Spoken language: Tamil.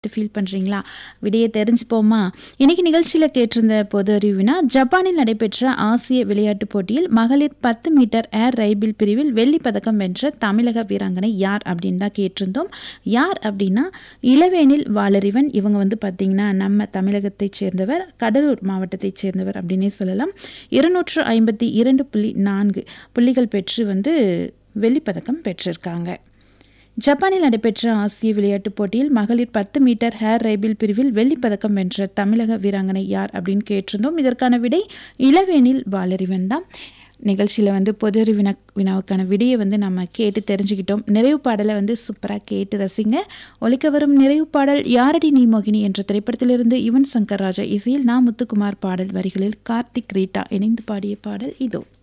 ஃபீல் பண்ணுறீங்களா விடையை தெரிஞ்சுப்போமா இன்னைக்கு நிகழ்ச்சியில் கேட்டிருந்த பொது அறிவினா ஜப்பானில் நடைபெற்ற ஆசிய விளையாட்டுப் போட்டியில் மகளிர் பத்து மீட்டர் ஏர் ரைபிள் பிரிவில் வெள்ளி பதக்கம் வென்ற தமிழக வீராங்கனை யார் அப்படின்னு தான் கேட்டிருந்தோம் யார் அப்படின்னா இளவேனில் வாளறிவன் இவங்க வந்து பார்த்திங்கன்னா நம்ம தமிழகத்தைச் சேர்ந்தவர் கடலூர் மாவட்டத்தைச் சேர்ந்தவர் அப்படின்னே சொல்லலாம் இருநூற்று ஐம்பத்தி இரண்டு புள்ளி நான்கு புள்ளிகள் பெற்று வந்து வெள்ளிப்பதக்கம் பெற்றிருக்காங்க ஜப்பானில் நடைபெற்ற ஆசிய விளையாட்டுப் போட்டியில் மகளிர் பத்து மீட்டர் ஹேர் ரைபிள் பிரிவில் வெள்ளிப்பதக்கம் வென்ற தமிழக வீராங்கனை யார் அப்படின்னு கேட்டிருந்தோம் இதற்கான விடை இளவேனில் வாளறிவன் தான் நிகழ்ச்சியில் வந்து பொது வினா வினாவுக்கான விடையை வந்து நம்ம கேட்டு தெரிஞ்சுக்கிட்டோம் நிறைவு பாடலை வந்து சூப்பராக கேட்டு ரசிங்க ஒலிக்க வரும் நிறைவு பாடல் யாரடி நீ மோகினி என்ற திரைப்படத்திலிருந்து யுவன் சங்கர் ராஜா இசையில் நா முத்துக்குமார் பாடல் வரிகளில் கார்த்திக் ரீட்டா இணைந்து பாடிய பாடல் இதோ